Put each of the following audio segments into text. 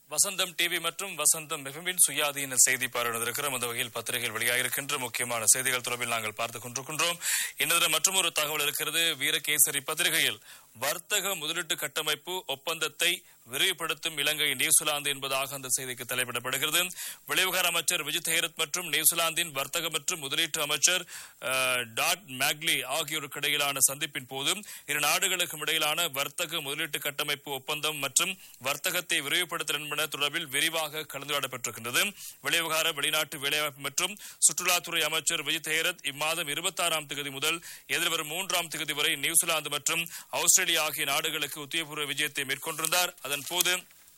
வசந்தம் TV மற்றும் வசந்தம் மிகவின் சுயாதீன செய்தி பார்வையிடுகிறோம் அந்த வகையில் பத்திரிகைகள் வெளியாகிருக்கின்ற முக்கியமான செய்திகள் தொடர்பில் நாங்கள் பார்த்துக் கொண்டிருக்கின்றோம் இன்று மற்றும் ஒரு தகவல் இருக்கிறது வீரகேசரி பத்திரிகையில் வர்த்தக முதலீட்டு கட்டமைப்பு ஒப்பந்தத்தை விரிவுபடுத்தும் இலங்கை நியூசிலாந்து என்பதாக அந்த செய்திக்கு தலைப்பிடப்படுகிறது வெளிவிவகார அமைச்சர் விஜித் ஹேரத் மற்றும் நியூசிலாந்தின் வர்த்தக மற்றும் முதலீட்டு அமைச்சர் அஹ், டாட் மேக்லி ஆகியோருக்கு இடையிலான சந்திப்பின் போது இரு நாடுகளுக்கும் இடையிலான வர்த்தக முதலீட்டு கட்டமைப்பு ஒப்பந்தம் மற்றும் வர்த்தகத்தை விரிவுபடுத்தல் என்பன தொடர்பில் விரிவாக கலந்துரையாடப்பட்டிருக்கின்றது வெளிவிவகார வெளிநாட்டு வேலைவாய்ப்பு மற்றும் சுற்றுலாத்துறை அமைச்சர் விஜித் ஹேரத் இம்மாதம் இருபத்தாறாம் தேதி முதல் எதிர்வரும் மூன்றாம் தேதி வரை நியூசிலாந்து மற்றும் ஆஸ்திரேலியா ஆகிய நாடுகளுக்கு உத்தியோகபூர்வ விஜயத்தை மேற்கொண்டிருந்தார் அதன் போது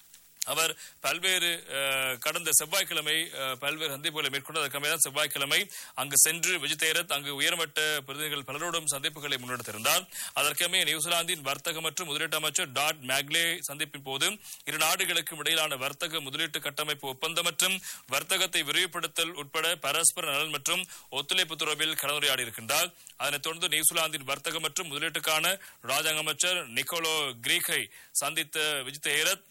அவர் பல்வேறு அஹ், கடந்த செவ்வாய்க்கிழமை அஹ், பல்வேறு சந்திப்புகளை மேற்கொண்டு அதற்கமைதான் செவ்வாய்க்கிழமை அங்கு சென்று விஜய் தேரத் அங்கு உயர்மட்ட பிரதிநிதிகள் பலரோடும் சந்திப்புகளை முன்னெடுத்திருந்தார் அதற்கமே நியூசிலாந்தின் வர்த்தக மற்றும் முதலீட்டு அமைச்சர் டாட் மேக்லே சந்திப்பின் போது இரு நாடுகளுக்கும் இடையிலான வர்த்தக முதலீட்டு கட்டமைப்பு ஒப்பந்தம் மற்றும் வர்த்தகத்தை விரிவுபடுத்தல் உட்பட பரஸ்பர நலன் மற்றும் ஒத்துழைப்பு தொடர்பில் கலந்துரையாடி இருக்கின்றார் அதனைத் தொடர்ந்து நியூசிலாந்தின் வர்த்தக மற்றும் முதலீட்டுக்கான ராஜாங்க அமைச்சர் நிக்கோலோ கிரீக்கை சந்தித்த விஜித் ஹேரத்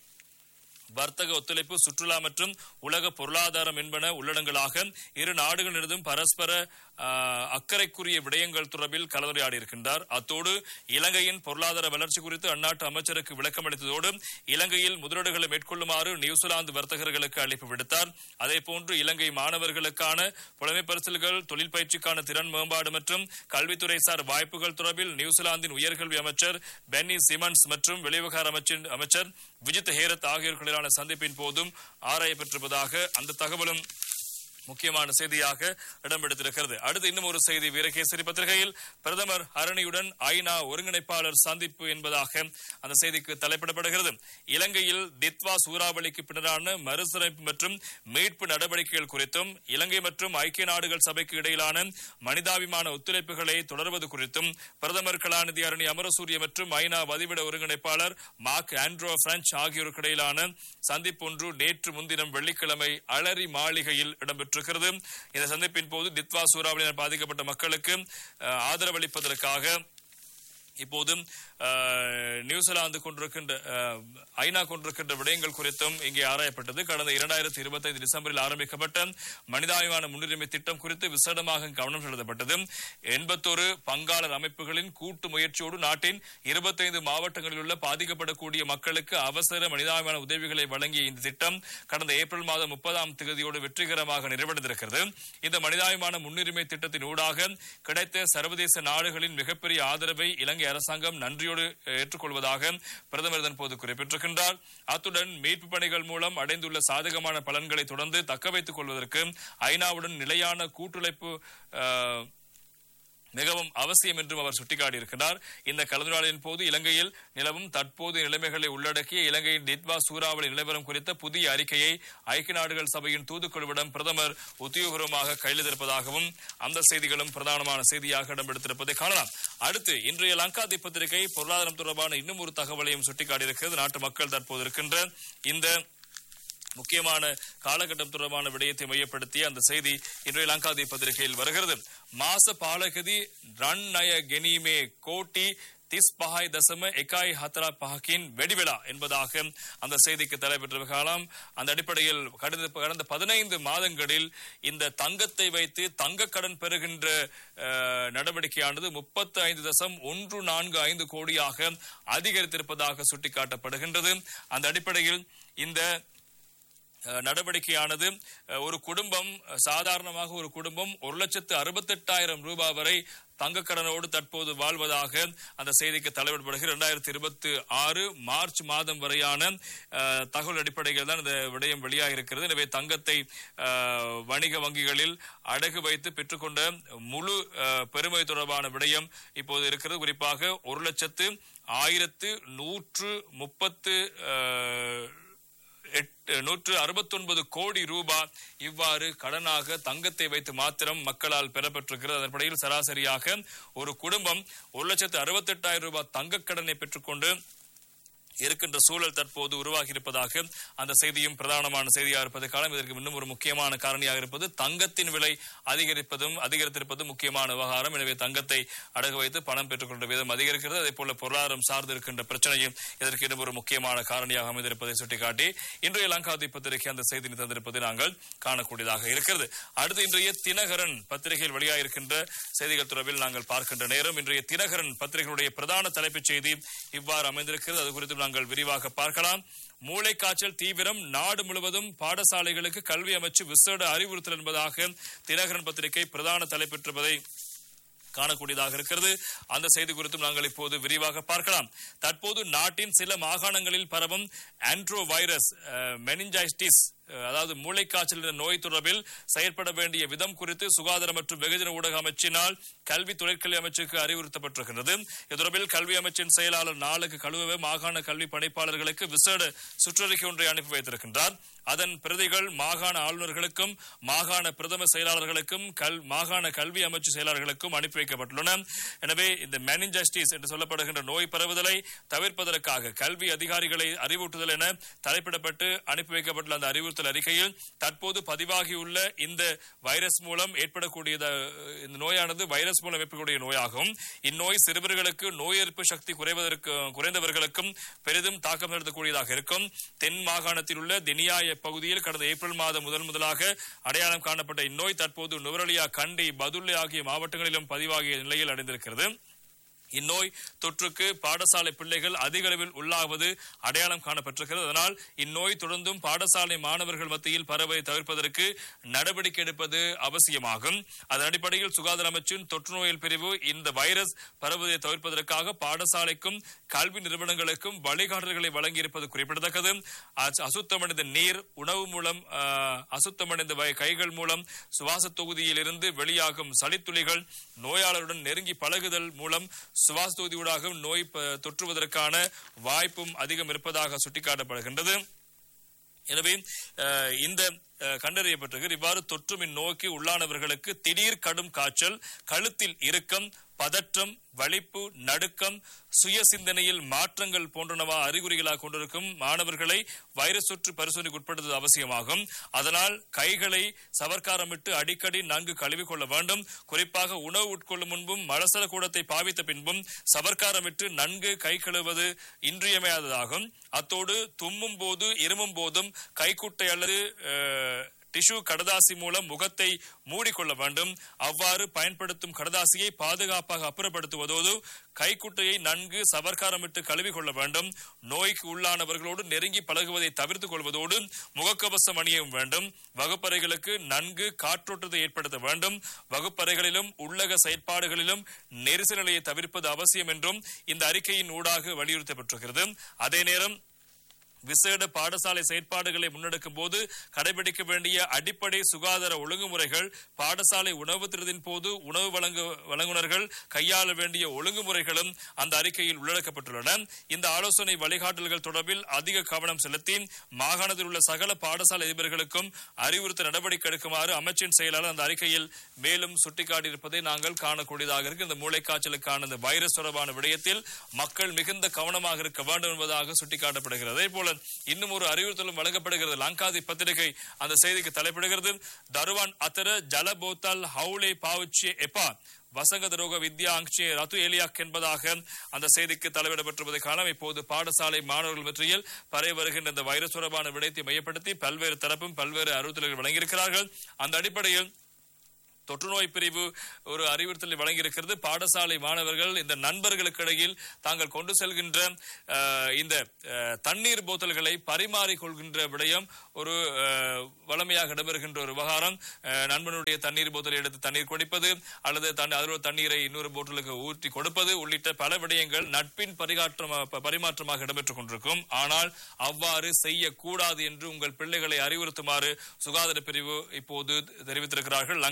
வர்த்தக ஒத்துழைப்பு சுற்றுலா மற்றும் உலக பொருளாதாரம் என்பன உள்ளடங்களாக இரு நாடுகளினதும் பரஸ்பர ஆஹ், அக்கறைக்குரிய விடயங்கள் தொடர்பில் கலந்துரையாடி இருக்கின்றார் அத்தோடு இலங்கையின் பொருளாதார வளர்ச்சி குறித்து அந்நாட்டு அமைச்சருக்கு விளக்கம் அளித்ததோடு இலங்கையில் முதலீடுகளை மேற்கொள்ளுமாறு நியூசிலாந்து வர்த்தகர்களுக்கு அழைப்பு விடுத்தார் அதேபோன்று இலங்கை மாணவர்களுக்கான புலமை பரிசல்கள் தொழில் பயிற்சிக்கான திறன் மேம்பாடு மற்றும் கல்வித்துறை சார் வாய்ப்புகள் தொடர்பில் நியூசிலாந்தின் உயர்கல்வி அமைச்சர் பென்னி சிமன்ஸ் மற்றும் வெளிவிவகார அமைச்சின் அமைச்சர் விஜித் ஹேரத் ஆகியோருக்கிடையிலான சந்திப்பின் போதும் ஆராயப்பட்டிருப்பதாக அந்த தகவலும் முக்கியமான செய்தியாக இடம்பெடுத்திருக்கிறது அடுத்து இன்னும் ஒரு செய்தி வீரகேசரி பத்திரிகையில் பிரதமர் ஹரணியுடன் ஐநா ஒருங்கிணைப்பாளர் சந்திப்பு என்பதாக அந்த செய்திக்கு தலைப்பிடப்படுகிறது இலங்கையில் தித்வா சூறாவளிக்கு பின்னரான மறுசீரமைப்பு மற்றும் மீட்பு நடவடிக்கைகள் குறித்தும் இலங்கை மற்றும் ஐக்கிய நாடுகள் சபைக்கு இடையிலான மனிதாபிமான ஒத்துழைப்புகளை தொடர்வது குறித்தும் பிரதமர் கலாநிதி அரணி அமரசூரிய மற்றும் ஐநா வதிவிட ஒருங்கிணைப்பாளர் மார்க் ஆண்ட்ரோ பிரெஞ்ச் ஆகியோருக்கு இடையிலான சந்திப்பு ஒன்று நேற்று முன்தினம் வெள்ளிக்கிழமை அலரி மாளிகையில் இடம்பெற்றிருக்கிறது இந்த சந்திப்பின் போது தித்வா சூறாவளியால் பாதிக்கப்பட்ட மக்களுக்கு அஹ், ஆதரவளிப்பதற்காக இப்போதும் அஹ், நியூசிலாந்து கொண்டிருக்கின்ற அஹ், ஐநா கொண்டிருக்கின்ற விடயங்கள் குறித்தும் இங்கே ஆராயப்பட்டது கடந்த இரண்டாயிரத்தி இருபத்தைந்து டிசம்பரில் ஆரம்பிக்கப்பட்ட மனிதாபிமான முன்னுரிமை திட்டம் குறித்து விசேடமாக கவனம் செலுத்தப்பட்டது எண்பத்தொரு பங்காளர் அமைப்புகளின் கூட்டு முயற்சியோடு நாட்டின் இருபத்தைந்து மாவட்டங்களில் உள்ள பாதிக்கப்படக்கூடிய மக்களுக்கு அவசர மனிதாபிமான உதவிகளை வழங்கிய இந்த திட்டம் கடந்த ஏப்ரல் மாதம் முப்பதாம் தேதியோடு வெற்றிகரமாக நிறைவடைந்திருக்கிறது இந்த மனிதாபிமான முன்னுரிமை திட்டத்தின் ஊடாக கிடைத்த சர்வதேச நாடுகளின் மிகப்பெரிய ஆதரவை இலங்கை அரசாங்கம் நன்றியோடு அஹ், ஏற்றுக்கொள்வதாக பிரதமர் இதன் போது குறிப்பிட்டிருக்கின்றார் அத்துடன் மீட்பு பணிகள் மூலம் அடைந்துள்ள சாதகமான பலன்களை தொடர்ந்து தக்க வைத்துக் கொள்வதற்கு ஐநாவுடன் நிலையான கூட்டுழைப்பு அஹ், மிகவும் அவசியம் என்றும் அவர் சுட்டிக்காட்டியிருக்கிறார் இந்த கலந்துரையாடலின் போது இலங்கையில் நிலவும் தற்போதைய நிலைமைகளை உள்ளடக்கிய இலங்கையின் டிட்வா சூறாவளி நிலவரம் குறித்த புதிய அறிக்கையை ஐக்கிய நாடுகள் சபையின் தூதுக்குழுவிடம் பிரதமர் உத்தியோகபூர்வமாக கையெழுத்திருப்பதாகவும் அந்த செய்திகளும் பிரதானமான செய்தியாக இடம்பெடுத்திருப்பதை காணலாம் அடுத்து இன்றைய லங்காதி பத்திரிகை பொருளாதாரம் தொடர்பான இன்னும் ஒரு தகவலையும் சுட்டிக்காட்டியிருக்கிறது நாட்டு மக்கள் தற்போது இருக்கின்ற இந்த முக்கியமான காலகட்டம் தொடர்பான விடயத்தை மையப்படுத்திய அந்த செய்தி இன்றைய லங்காதி பத்திரிகையில் வருகிறது மாச பாலகதி ரன் நய கெனீமே கோட்டி திஸ் பஹாய் தசம எக்காய் ஹத்ரா பஹக்கின் வெடிவிழா என்பதாக அந்த செய்திக்கு தலைப்பெற்ற காலம் அந்த அடிப்படையில் கடந்த கடந்த பதினைந்து மாதங்களில் இந்த தங்கத்தை வைத்து தங்க கடன் பெறுகின்ற அஹ், நடவடிக்கையானது முப்பத்தி ஐந்து தசம் ஒன்று நான்கு ஐந்து கோடியாக அதிகரித்திருப்பதாக சுட்டிக்காட்டப்படுகின்றது அந்த அடிப்படையில் இந்த அஹ், நடவடிக்கையானது அஹ், ஒரு குடும்பம் அஹ், சாதாரணமாக ஒரு குடும்பம் ஒரு லட்சத்து அறுபத்தெட்டாயிரம் ரூபாய் வரை தங்கக் கடனோடு தற்போது வாழ்வதாக அந்த செய்திக்கு தலைவிடப்படுகிறது இரண்டாயிரத்தி இருபத்தி ஆறு மார்ச் மாதம் வரையான அஹ், தகவல் அடிப்படையில் தான் இந்த விடயம் வெளியாக இருக்கிறது எனவே தங்கத்தை அஹ், வணிக வங்கிகளில் அடகு வைத்து பெற்றுக்கொண்ட முழு அஹ், பெருமை தொடர்பான விடயம் இப்போது இருக்கிறது குறிப்பாக ஒரு லட்சத்து ஆயிரத்து நூற்று முப்பத்து அஹ், எட்டு நூற்று அறுபத்தொன்பது கோடி ரூபாய் இவ்வாறு கடனாக தங்கத்தை வைத்து மாத்திரம் மக்களால் பெறப்பட்டிருக்கிறது அதன் அடிப்படையில் சராசரியாக ஒரு குடும்பம் ஒரு லட்சத்து அறுபத்தெட்டாயிரம் ரூபாய் தங்கக் கடனை பெற்றுக்கொண்டு இருக்கின்ற சூழல் தற்போது உருவாகி இருப்பதாக அந்த செய்தியும் பிரதானமான செய்தியாக இருப்பது காலம் இதற்கு இன்னும் ஒரு முக்கியமான காரணியாக இருப்பது தங்கத்தின் விலை அதிகரிப்பதும் அதிகரித்திருப்பதும் முக்கியமான விவகாரம் எனவே தங்கத்தை அடகு வைத்து பணம் பெற்றுக்கொண்ட விதம் அதிகரிக்கிறது அதே போல பொருளாதாரம் சார்ந்து இருக்கின்ற பிரச்சனையும் இதற்கு இன்னும் ஒரு முக்கியமான காரணியாக அமைந்திருப்பதை சுட்டிக்காட்டி இன்றைய லங்காதி பத்திரிகை அந்த செய்தி தந்திருப்பதை நாங்கள் காணக்கூடியதாக இருக்கிறது அடுத்து இன்றைய தினகரன் பத்திரிகையில் வெளியாகிருக்கின்ற செய்திகள் தொடர்பில் நாங்கள் பார்க்கின்ற நேரம் இன்றைய தினகரன் பத்திரிகையுடைய பிரதான தலைப்புச் செய்தி இவ்வாறு அமைந்திருக்கிறது அது குறித்து நாங்கள் விரிவாக பார்க்கலாம் மூளைக்காய்ச்சல் தீவிரம் நாடு முழுவதும் பாடசாலைகளுக்கு கல்வி அமைச்சு விசேட அறிவுறுத்தல் என்பதாக தினகரன் பத்திரிகை பிரதான தலைப்பெற்றிருப்பதை காணக்கூடியதாக இருக்கிறது அந்த செய்தி குறித்தும் நாங்கள் இப்போது விரிவாக பார்க்கலாம் தற்போது நாட்டின் சில மாகாணங்களில் பரவும் ஆண்ட்ரோ வைரஸ் மெனிஞ்சைட்டிஸ் அதாவது மூளைக்காய்ச்சல் என்ற நோய் தொடர்பில் செயற்பட வேண்டிய விதம் குறித்து சுகாதார மற்றும் வெகுஜன ஊடக அமைச்சினால் கல்வி தொழிற்கல்வி அமைச்சுக்கு அறிவுறுத்தப்பட்டிருக்கின்றது இது தொடர்பில் கல்வி அமைச்சின் செயலாளர் நாளுக்கு கழுவ மாகாண கல்வி படைப்பாளர்களுக்கு விசேட சுற்றறிக்கை ஒன்றை அனுப்பி வைத்திருக்கின்றார் அதன் பிரதிகள் மாகாண ஆளுநர்களுக்கும் மாகாண பிரதம செயலாளர்களுக்கும் கல் மாகாண கல்வி அமைச்சு செயலாளர்களுக்கும் அனுப்பி வைக்கப்பட்டுள்ளன எனவே இந்த மெனிஞ்சஸ்டிஸ் என்று சொல்லப்படுகின்ற நோய் பரவுதலை தவிர்ப்பதற்காக கல்வி அதிகாரிகளை அறிவூட்டுதல் என தலைப்பிடப்பட்டு அனுப்பி வைக்கப்பட்டுள்ள அந்த அறிவுறுத்தல் அறிக்கையில் தற்போது பதிவாகியுள்ள இந்த வைரஸ் மூலம் ஏற்படக்கூடிய இந்த நோயானது வைரஸ் மூலம் ஏற்படக்கூடிய நோயாகும் இந்நோய் சிறுவர்களுக்கு நோய் எதிர்ப்பு சக்தி குறைவதற்கு குறைந்தவர்களுக்கும் பெரிதும் தாக்கம் செலுத்தக்கூடியதாக இருக்கும் தென் மாகாணத்தில் உள்ள தினியாய பகுதியில் கடந்த ஏப்ரல் மாதம் முதல் முதலாக அடையாளம் காணப்பட்ட இந்நோய் தற்போது நுவரலியா கண்டி பதுல்லை ஆகிய மாவட்டங்களிலும் பதிவாகிய நிலையில் அடைந்திருக்கிறது இந்நோய் தொற்றுக்கு பாடசாலை பிள்ளைகள் அதிக அளவில் உள்ளாவது அடையாளம் காணப்பட்டிருக்கிறது அதனால் இந்நோய் தொடர்ந்தும் பாடசாலை மாணவர்கள் மத்தியில் பரவலை தவிர்ப்பதற்கு நடவடிக்கை எடுப்பது அவசியமாகும் அதன் அடிப்படையில் சுகாதார அமைச்சின் தொற்று நோயல் பிரிவு இந்த வைரஸ் பரவுவதை தவிர்ப்பதற்காக பாடசாலைக்கும் கல்வி நிறுவனங்களுக்கும் வழிகாட்டல்களை வழங்கியிருப்பது குறிப்பிடத்தக்கது அசுத்தமடைந்த நீர் உணவு மூலம் அசுத்தமடைந்த கைகள் மூலம் சுவாச தொகுதியில் இருந்து வெளியாகும் சளித்துளிகள் நோயாளருடன் நெருங்கி பழகுதல் மூலம் சுவாச தொகுதியூடாக நோய் தொற்றுவதற்கான வாய்ப்பும் அதிகம் இருப்பதாக சுட்டிக்காட்டப்படுகின்றது எனவே இந்த கண்டறியப்பட்டிருக்கிறது இவ்வாறு தொற்றும் இந்நோய்க்கு உள்ளானவர்களுக்கு திடீர் கடும் காய்ச்சல் கழுத்தில் இறுக்கம் பதற்றம் வலிப்பு நடுக்கம் சுய சிந்தனையில் மாற்றங்கள் போன்றனவா அறிகுறிகளாக கொண்டிருக்கும் மாணவர்களை வைரஸ் தொற்று பரிசோதனைக்கு உட்படுத்துவது அவசியமாகும் அதனால் கைகளை சவர்க்காரமிட்டு அடிக்கடி நன்கு கழுவிக்கொள்ள வேண்டும் குறிப்பாக உணவு உட்கொள்ளும் முன்பும் மலசல கூடத்தை பாவித்த பின்பும் சவர்க்காரமிட்டு நன்கு கை கழுவது இன்றியமையாததாகும் அத்தோடு தும்மும் போது இருமும் போதும் கைக்குட்டை அல்லது டிஷ்யூ கடதாசி மூலம் முகத்தை மூடிக்கொள்ள வேண்டும் அவ்வாறு பயன்படுத்தும் கடதாசியை பாதுகாப்பாக அப்புறப்படுத்துவதோடு கைக்குட்டையை நன்கு சவர்க்காரமிட்டு கழுவி கொள்ள வேண்டும் நோய்க்கு உள்ளானவர்களோடு நெருங்கி பழகுவதை தவிர்த்துக் கொள்வதோடு முகக்கவசம் அணியவும் வேண்டும் வகுப்பறைகளுக்கு நன்கு காற்றோட்டத்தை ஏற்படுத்த வேண்டும் வகுப்பறைகளிலும் உள்ளக செயற்பாடுகளிலும் நெரிசல் நிலையை தவிர்ப்பது அவசியம் என்றும் இந்த அறிக்கையின் ஊடாக வலியுறுத்தப்பட்டிருக்கிறது அதே நேரம் விசேட பாடசாலை செயற்பாடுகளை முன்னெடுக்கும் போது கடைபிடிக்க வேண்டிய அடிப்படை சுகாதார ஒழுங்குமுறைகள் பாடசாலை உணவு திருதின் போது உணவு வழங்கு வழங்குனர்கள் கையாள வேண்டிய ஒழுங்குமுறைகளும் அந்த அறிக்கையில் உள்ளடக்கப்பட்டுள்ளன இந்த ஆலோசனை வழிகாட்டல்கள் தொடர்பில் அதிக கவனம் செலுத்தி மாகாணத்தில் உள்ள சகல பாடசாலை அதிபர்களுக்கும் அறிவுறுத்த நடவடிக்கை எடுக்குமாறு அமைச்சின் செயலாளர் அந்த அறிக்கையில் மேலும் சுட்டிக்காட்டியிருப்பதை நாங்கள் காணக்கூடியதாக இருக்கு இந்த மூளைக்காய்ச்சலுக்கான இந்த வைரஸ் தொடர்பான விடயத்தில் மக்கள் மிகுந்த கவனமாக இருக்க வேண்டும் என்பதாக சுட்டிக்காட்டப்படுகிறது அதே போல இன்னும் ஒரு அறிவுறுத்தலும் வழங்கப்படுகிறது லங்காதி பத்திரிகை அந்த செய்திக்கு தலைப்பிடுகிறது தருவான் அத்தர ஜலபோத்தல் ஹவுலே பாவுச்சி எப்பா வசங்கத ரோக வித்யா அங்ஷே ரத்து எலியாக் என்பதாக அந்த செய்திக்கு தலைவிடப்பட்டிருப்பதை காணலாம் இப்போது பாடசாலை மாணவர்கள் மத்தியில் பரவி வருகின்ற இந்த வைரஸ் தொடர்பான விடயத்தை மையப்படுத்தி பல்வேறு தரப்பும் பல்வேறு அறிவுறுத்தல்கள் வழங்கியிருக்கிறார்கள் அந்த அடிப்படையில் தொற்றுநோய் பிரிவு ஒரு அறிவுறுத்தலை வழங்கியிருக்கிறது பாடசாலை மாணவர்கள் இந்த நண்பர்களுக்கு இடையில் தாங்கள் கொண்டு செல்கின்ற அஹ், இந்த அஹ், தண்ணீர் போத்தல்களை பரிமாறிக்கொள்கின்ற விடயம் ஒரு அஹ், வளமையாக இடம்பெறுகின்ற ஒரு விவகாரம் அஹ், நண்பனுடைய தண்ணீர் போத்தலை எடுத்து தண்ணீர் குடிப்பது அல்லது தன் அதில் உள்ள தண்ணீரை இன்னொரு போட்டலுக்கு ஊற்றி கொடுப்பது உள்ளிட்ட பல விடயங்கள் நட்பின் பரிகாற்றமா ப- பரிமாற்றமாக இடம்பெற்றுக் கொண்டிருக்கும் ஆனால் அவ்வாறு செய்யக்கூடாது என்று உங்கள் பிள்ளைகளை அறிவுறுத்துமாறு சுகாதார பிரிவு இப்போது தெரிவித்திருக்கிறார்கள் லங்காதி பத்திரிகை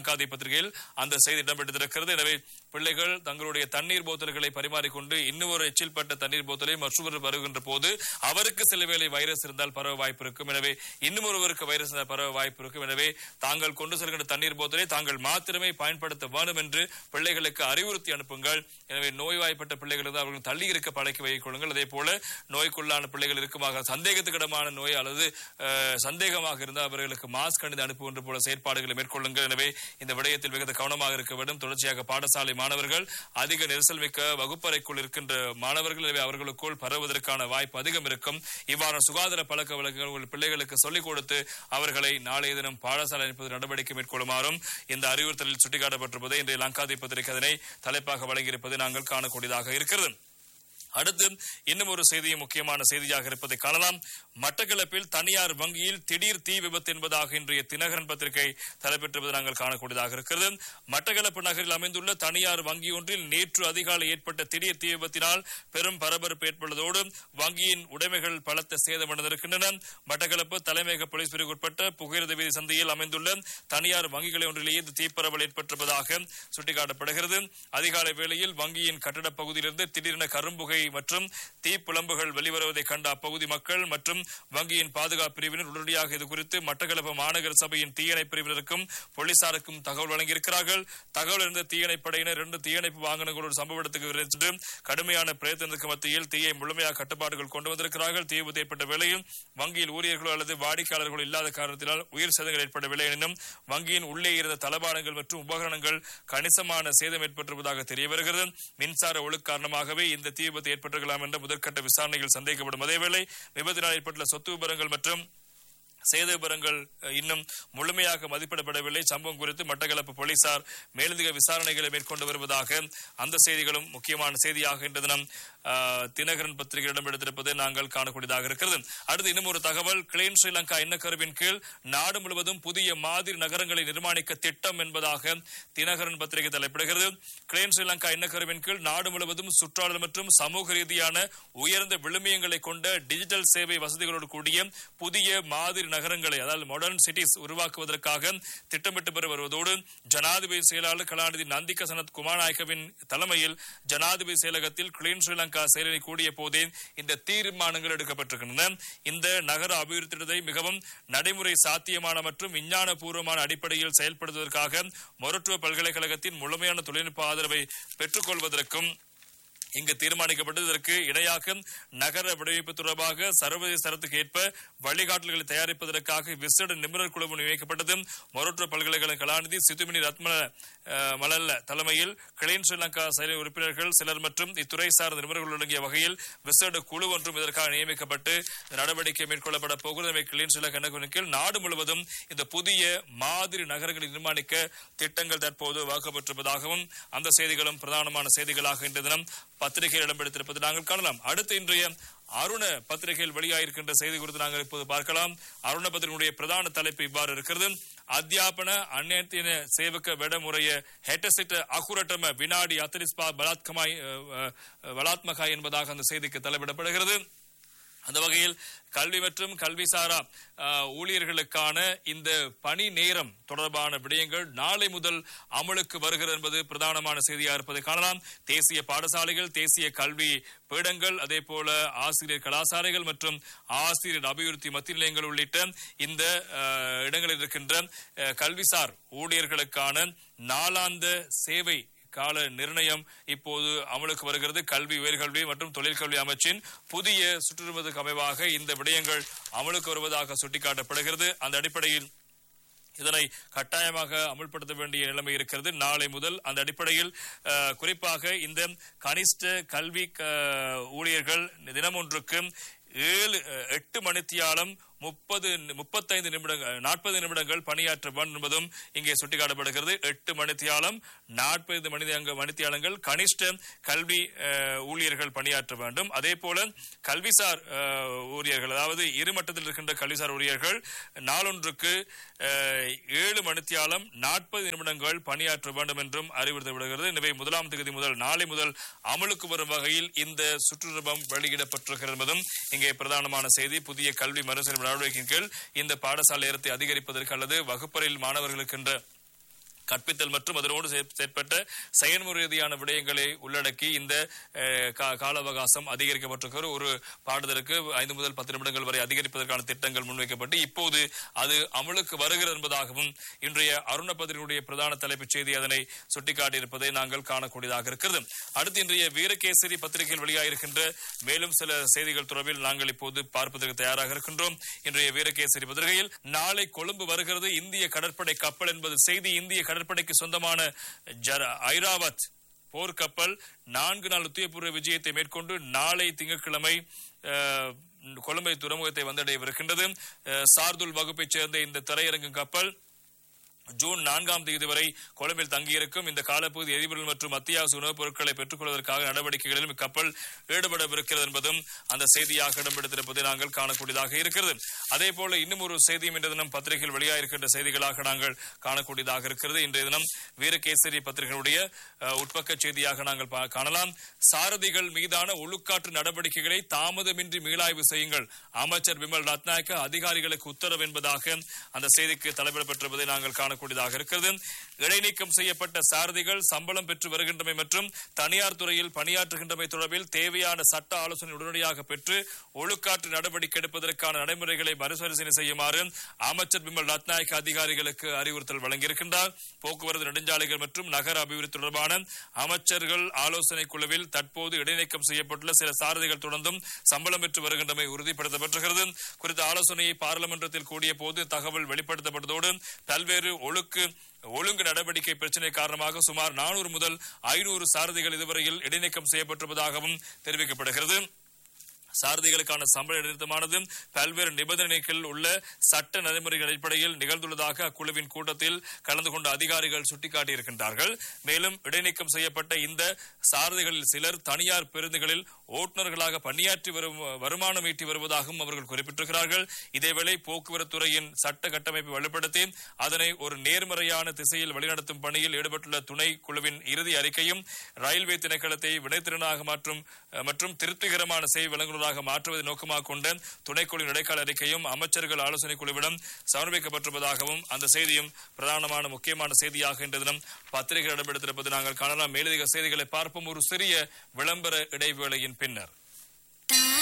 பத்திரிகையில் அந்த செய்தி இடம்பெற்றிருக்கிறது எனவே பிள்ளைகள் தங்களுடைய தண்ணீர் போத்தல்களை பரிமாறிக்கொண்டு இன்னொரு எச்சில் பட்ட தண்ணீர் போத்தலை மற்றொரு பருகின்ற போது அவருக்கு சில வேளை வைரஸ் இருந்தால் பரவ வாய்ப்பு இருக்கும் எனவே இன்னும் ஒருவருக்கு வைரஸ் இருந்தால் பரவ வாய்ப்பு இருக்கும் எனவே தாங்கள் கொண்டு செல்கின்ற தண்ணீர் போத்தலை தாங்கள் மாத்திரமே பயன்படுத்த வேண்டும் என்று பிள்ளைகளுக்கு அறிவுறுத்தி அனுப்புங்கள் எனவே நோய்வாய்ப்பட்ட பிள்ளைகளுக்கு அவர்கள் தள்ளி இருக்க பழக்கி வைத்துக் கொள்ளுங்கள் அதே போல நோய்க்குள்ளான பிள்ளைகள் இருக்குமாக சந்தேகத்துக்கிடமான நோய் அல்லது அஹ், சந்தேகமாக இருந்தால் அவர்களுக்கு மாஸ்க் அணிந்து அனுப்புகின்ற போல செயற்பாடுகளை மேற்கொள்ளுங்கள் எனவே இந்த விடயத்தில் மிகுந்த கவனமாக இருக்க வேண்டும் தொடர்ச்சியாக பாடசாலை மாணவர்கள் அதிக நெரிசல் மிக்க வகுப்பறைக்குள் இருக்கின்ற மாணவர்கள் எனவே அவர்களுக்குள் பரவுவதற்கான வாய்ப்பு அதிகம் இருக்கும் இவ்வாறு சுகாதார பழக்க வழக்கங்கள் உங்கள் பிள்ளைகளுக்கு சொல்லிக் கொடுத்து அவர்களை நாளைய தினம் பாடசாலை அனுப்பது நடவடிக்கை மேற்கொள்ளுமாறும் இந்த அறிவுறுத்தலில் சுட்டிக்காட்டப்பட்டிருப்பது இன்றைய லங்காதி பத்திரிகை அதனை தலைப்பாக வழங்கியிருப்பது நாங்கள் காணக்கூடியதாக இருக்கிறது அடுத்து இன்னும் ஒரு செய்தி முக்கியமான செய்தியாக இருப்பதை காணலாம் மட்டக்களப்பில் தனியார் வங்கியில் திடீர் தீ விபத்து என்பதாக இன்றைய தினகரன் பத்திரிகை தலைப்பெற்றிருப்பது நாங்கள் காணக்கூடியதாக இருக்கிறது மட்டக்களப்பு நகரில் அமைந்துள்ள தனியார் வங்கி ஒன்றில் நேற்று அதிகாலை ஏற்பட்ட திடீர் தீ விபத்தினால் பெரும் பரபரப்பு ஏற்பட்டதோடு வங்கியின் உடைமைகள் பலத்த சேதமடைந்திருக்கின்றன மட்டக்களப்பு தலைமையக போலீஸ் பிரிவுக்கு உட்பட்ட புகையிரத வீதி சந்தையில் அமைந்துள்ள தனியார் வங்கிகளை ஒன்றிலேயே இந்த தீப்பரவல் ஏற்பட்டிருப்பதாக சுட்டிக்காட்டப்படுகிறது அதிகாலை வேளையில் வங்கியின் கட்டட பகுதியிலிருந்து திடீரென கரும்புகை மற்றும் தீப்புலம்புகள் வெளிவருவதை கண்ட அப்பகுதி மக்கள் மற்றும் வங்கியின் பாதுகாப்பு பிரிவினர் உடனடியாக இது குறித்து மட்டக்களப்பு மாநகர சபையின் தீயணைப்பு பிரிவினருக்கும் போலீசாருக்கும் தகவல் வழங்கியிருக்கிறார்கள் தகவல் இருந்த தீயணைப்பு படையினர் இரண்டு தீயணைப்பு வாகனங்களோடு சம்பவ இடத்துக்கு விரைந்து கடுமையான பிரயத்தனத்துக்கு மத்தியில் தீயை முழுமையாக கட்டுப்பாடுகள் கொண்டு வந்திருக்கிறார்கள் தீ விபத்து ஏற்பட்ட வேளையில் வங்கியில் ஊழியர்களோ அல்லது வாடிக்கையாளர்களோ இல்லாத காரணத்தினால் உயிர் சேதங்கள் ஏற்படவில்லை எனினும் வங்கியின் உள்ளே இருந்த தளபாடங்கள் மற்றும் உபகரணங்கள் கணிசமான சேதம் ஏற்பட்டிருப்பதாக தெரிய வருகிறது மின்சார ஒழுக்கு காரணமாகவே இந்த தீ விபத்து ஏற்பட்டிருக்கலாம் என்ற முதற்கட்ட விசாரணைகள் சந்தேகப்படும் அதேவேளை விபத்தினால் ஏற்பட்டுள்ள சொத்து விபரங்கள் மற்றும் சேத விபரங்கள் அஹ், இன்னும் முழுமையாக மதிப்பிடப்படவில்லை சம்பவம் குறித்து மட்டக்களப்பு போலீசார் மேலதிக விசாரணைகளை மேற்கொண்டு வருவதாக அந்த செய்திகளும் முக்கியமான செய்தியாக இன்று தினம் அஹ், தினகரன் பத்திரிகை இடம்பெடுத்திருப்பதை நாங்கள் காணக்கூடியதாக இருக்கிறது அடுத்து இன்னும் ஒரு தகவல் கிளீன் ஸ்ரீலங்கா எண்ணக்கருவின் கீழ் நாடு முழுவதும் புதிய மாதிரி நகரங்களை நிர்மாணிக்க திட்டம் என்பதாக தினகரன் பத்திரிகை தலைப்பிடுகிறது கிளீன் ஸ்ரீலங்கா எண்ணக்கருவின் கீழ் நாடு முழுவதும் சுற்றாடல் மற்றும் சமூக ரீதியான உயர்ந்த விழுமியங்களை கொண்ட டிஜிட்டல் சேவை வசதிகளோடு கூடிய புதிய மாதிரி நகரங்களை அதாவது மாடர்ன் சிட்டிஸ் உருவாக்குவதற்காக திட்டமிட்டு பெற வருவதோடு ஜனாதிபதி செயலாளர் கலாநிதி நந்திக சனத் குமாரநாயக்கவின் தலைமையில் ஜனாதிபதி செயலகத்தில் கிளீன் ஸ்ரீலங்கா செயலணி கூடிய போதே இந்த தீர்மானங்கள் எடுக்கப்பட்டிருக்கின்றன இந்த நகர அபிவிருத்தி திட்டத்தை மிகவும் நடைமுறை சாத்தியமான மற்றும் விஞ்ஞானபூர்வமான அடிப்படையில் செயல்படுத்துவதற்காக மொரட்டுவ பல்கலைக்கழகத்தின் முழுமையான தொழில்நுட்ப ஆதரவை பெற்றுக்கொள்வதற்கும் இங்கு தீர்மானிக்கப்பட்டது இதற்கு இணையாக நகர வடிவமைப்பு தொடர்பாக சர்வதேச தரத்துக்கு ஏற்ப வழிகாட்டல்களை தயாரிப்பதற்காக விசேட நிபுணர் குழு நியமிக்கப்பட்டது மொரட்டுவ பல்கலைக்கழக கலாநிதி சித்துமினி ரத்ம அஹ், மலல்ல தலைமையில் கிளீன் ஸ்ரீலங்கா செயலி உறுப்பினர்கள் சிலர் மற்றும் இத்துறை சார்ந்த நிபுணர்கள் அடங்கிய வகையில் விசேட குழு ஒன்றும் இதற்காக நியமிக்கப்பட்டு இந்த நடவடிக்கை மேற்கொள்ளப்பட போகிறது எனவே கிளீன் ஸ்ரீலங்கா எண்ணக்குழுவின் கீழ் நாடு முழுவதும் இந்த புதிய மாதிரி நகரங்களை நிர்மாணிக்க திட்டங்கள் தற்போது வகுக்கப்பட்டிருப்பதாகவும் அந்த செய்திகளும் பிரதானமான செய்திகளாக இன்று தினம் பத்திரிகையில் இடம்பெடுத்திருப்பது நாங்கள் காணலாம் அடுத்து இன்றைய அருண பத்திரிகையில் வெளியாகிருக்கின்ற செய்தி குறித்து நாங்கள் இப்போது பார்க்கலாம் அருண பத்திரிகையுடைய பிரதான தலைப்பு இவ்வாறு இருக்கிறது ಅಧ್ಯಾಪನ ಅನ್ಯತಿನ ಸೇವಕ ವಿಡಮುರೆಯ ಹೆಟಸಿಟ ಅಕುರಟಮ ವಿನಾಡಿ ಅತರಿಸ್ಪಾ ಬಲಾತ್ಕಮಾய் பலாத்மகாய் என்பதாக அந்த செய்திக்கு தலைப்பிடப்படுகிறது அந்த வகையில் கல்வி மற்றும் கல்விசாரா அஹ், ஊழியர்களுக்கான இந்த பணி நேரம் தொடர்பான விடயங்கள் நாளை முதல் அமலுக்கு வருகிறது என்பது பிரதானமான செய்தியாக இருப்பதை காணலாம் தேசிய பாடசாலைகள் தேசிய கல்வி பீடங்கள் அதே போல ஆசிரியர் கலாசாலைகள் மற்றும் ஆசிரியர் அபிவிருத்தி மத்திய நிலையங்கள் உள்ளிட்ட இந்த அஹ், இடங்களில் இருக்கின்ற அஹ், கல்விசார் ஊழியர்களுக்கான நாளாந்த சேவை கால நிர்ணயம் இப்போது அமலுக்கு வருகிறது கல்வி உயர்கல்வி மற்றும் தொழிற்கல்வி அமைச்சின் புதிய சுற்றுவதற்கு அமைவாக இந்த விடயங்கள் அமலுக்கு வருவதாக சுட்டிக்காட்டப்படுகிறது அந்த அடிப்படையில் இதனை கட்டாயமாக அமுல்படுத்த வேண்டிய நிலைமை இருக்கிறது நாளை முதல் அந்த அடிப்படையில் அஹ், குறிப்பாக இந்த கனிஷ்ட கல்வி அஹ், ஊழியர்கள் தினமொன்றுக்கு ஏழு அஹ், எட்டு மணித்தியாலம் முப்பது முப்பத்தைந்து நிமிடங்கள் நாற்பது நிமிடங்கள் பணியாற்ற வேண்டும் என்பதும் இங்கே சுட்டிக்காட்டப்படுகிறது எட்டு மணித்தியாலம் நாற்பது மணி மணித்தியாலங்கள் கனிஷ்ட கல்வி அஹ், ஊழியர்கள் பணியாற்ற வேண்டும் அதே போல கல்விசார் அஹ், ஊழியர்கள் அதாவது இரு மட்டத்தில் இருக்கின்ற கல்விசார் ஊழியர்கள் நாளொன்றுக்கு அஹ், ஏழு மணித்தியாலம் நாற்பது நிமிடங்கள் பணியாற்ற வேண்டும் என்றும் அறிவுறுத்தப்படுகிறது எனவே முதலாம் தேதி முதல் நாளை முதல் அமலுக்கு வரும் வகையில் இந்த சுற்றுலாபம் வெளியிடப்பட்டிருக்கிறது என்பதும் இங்கே பிரதானமான செய்தி புதிய கல்வி மறுசீரமைப்பு நடவடிக்கையின் கீழ் இந்த பாடசாலை நேரத்தை அதிகரிப்பதற்கு அல்லது வகுப்பறையில் மாணவர்களுக்கு என்ற கற்பித்தல் மற்றும் அதனோடு செயற்- செயற்பட்ட செயல்முறை ரீதியான விடயங்களை உள்ளடக்கி இந்த அஹ், கா- கால அவகாசம் அதிகரிக்கப்பட்டிருக்கிற ஒரு பாடுதலுக்கு ஐந்து முதல் பத்து நிமிடங்கள் வரை அதிகரிப்பதற்கான திட்டங்கள் முன்வைக்கப்பட்டு இப்போது அது அமலுக்கு வருகிறது என்பதாகவும் இன்றைய அருணபதிரினுடைய பிரதான தலைப்புச் செய்தி அதனை சுட்டிக்காட்டியிருப்பதை நாங்கள் காணக்கூடியதாக இருக்கிறது அடுத்து இன்றைய வீரகேசரி பத்திரிகையில் வெளியாகிருக்கின்ற மேலும் சில செய்திகள் தொடர்பில் நாங்கள் இப்போது பார்ப்பதற்கு தயாராக இருக்கின்றோம் இன்றைய வீரகேசரி பத்திரிகையில் நாளை கொழும்பு வருகிறது இந்திய கடற்படை கப்பல் என்பது செய்தி இந்திய கடற்படைக்கு சொந்தமான ஜர- ஐராவத் போர்க்கப்பல் நான்கு நாள் உத்தியபூர்வ விஜயத்தை மேற்கொண்டு நாளை திங்கட்கிழமை அஹ், கொழும்பை துறைமுகத்தை வந்தடையவிருக்கின்றது அஹ், சார்துல் வகுப்பைச் சேர்ந்த இந்த திரையரங்கும் கப்பல் ஜூன் நான்காம் தேதி வரை கொழும்பில் தங்கியிருக்கும் இந்த காலப்பகுதி எரிபொருள் மற்றும் அத்தியாவசிய உணவுப் பொருட்களை பெற்றுக் கொள்வதற்காக நடவடிக்கைகளிலும் இக்கப்பல் ஈடுபடவிருக்கிறது என்பதும் அந்த செய்தியாக இடம்பெடுத்திருப்பதை நாங்கள் காணக்கூடியதாக இருக்கிறது அதே போல இன்னும் ஒரு செய்தியும் இன்றைய தினம் பத்திரிகையில் வெளியாகிருக்கின்ற செய்திகளாக நாங்கள் காணக்கூடியதாக இருக்கிறது இன்றைய தினம் வீரகேசரி பத்திரிகையுடைய அஹ், உட்பக்க செய்தியாக நாங்கள் பா- காணலாம் சாரதிகள் மீதான ஒழுக்காற்று நடவடிக்கைகளை தாமதமின்றி மீளாய்வு செய்யுங்கள் அமைச்சர் விமல் ரத்நாயக்க அதிகாரிகளுக்கு உத்தரவு என்பதாக அந்த செய்திக்கு தலைப்பிடப்பட்டிருப்பதை நாங்கள் காணக்கூடியதாக இருக்கிறது இடைநீக்கம் செய்யப்பட்ட சாரதிகள் சம்பளம் பெற்று வருகின்றமை மற்றும் தனியார் துறையில் பணியாற்றுகின்றமை தொடர்பில் தேவையான சட்ட ஆலோசனை உடனடியாக பெற்று ஒழுக்காற்று நடவடிக்கை எடுப்பதற்கான நடைமுறைகளை மறுபரிசீலனை செய்யுமாறு அமைச்சர் விமல் ரத்நாயக்க அதிகாரிகளுக்கு அறிவுறுத்தல் வழங்கியிருக்கின்றார் போக்குவரத்து நெடுஞ்சாலைகள் மற்றும் நகர அபிவிருத்தி தொடர்பான அமைச்சர்கள் ஆலோசனை குழுவில் தற்போது இடைநீக்கம் செய்யப்பட்டுள்ள சில சாரதிகள் தொடர்ந்தும் சம்பளம் பெற்று வருகின்றமை உறுதிப்படுத்தப்பட்டிருக்கிறது குறித்த ஆலோசனையை பாராளுமன்றத்தில் கூடிய போது தகவல் வெளிப்படுத்தப்பட்டதோடு பல்வேறு ஒழுக்கு ஒழுங்கு நடவடிக்கை பிரச்சினை காரணமாக சுமார் நானூறு முதல் ஐநூறு சாரதிகள் இதுவரையில் இடைநீக்கம் செய்யப்பட்டிருப்பதாகவும் தெரிவிக்கப்படுகிறது சாரதிகளுக்கான சம்பள நிறுத்தமானது பல்வேறு நிபந்தனைகள் உள்ள சட்ட நடைமுறைகள் அடிப்படையில் நிகழ்ந்துள்ளதாக அக்குழுவின் கூட்டத்தில் கலந்து கொண்ட அதிகாரிகள் சுட்டிக்காட்டியிருக்கின்றார்கள் மேலும் இடைநீக்கம் செய்யப்பட்ட இந்த சாரதிகளில் சிலர் தனியார் பேருந்துகளில் ஓட்டுநர்களாக பணியாற்றி வரும் வருமானம் ஈட்டி வருவதாகவும் அவர்கள் குறிப்பிட்டிருக்கிறார்கள் இதேவேளை போக்குவரத்து துறையின் சட்ட கட்டமைப்பை வலுப்படுத்தி அதனை ஒரு நேர்மறையான திசையில் வழிநடத்தும் பணியில் ஈடுபட்டுள்ள துணை குழுவின் இறுதி அறிக்கையும் ரயில்வே திணைக்களத்தை வினைத்திறனாக மாற்றும் அஹ், மற்றும் திருப்திகரமான சேவை வழங்குநராக மாற்றுவதை நோக்கமாக கொண்ட துணைக்குழுவின் இடைக்கால அறிக்கையும் அமைச்சர்கள் ஆலோசனை குழுவிடம் சமர்ப்பிக்கப்பட்டிருப்பதாகவும் அந்த செய்தியும் பிரதானமான முக்கியமான செய்தியாக இன்று தினம் பத்திரிகை இடம்பெடுத்திருப்பது நாங்கள் காணலாம் மேலதிக செய்திகளை பார்ப்போம் ஒரு சிறிய விளம்பர இடைவேளையின் பின்னர்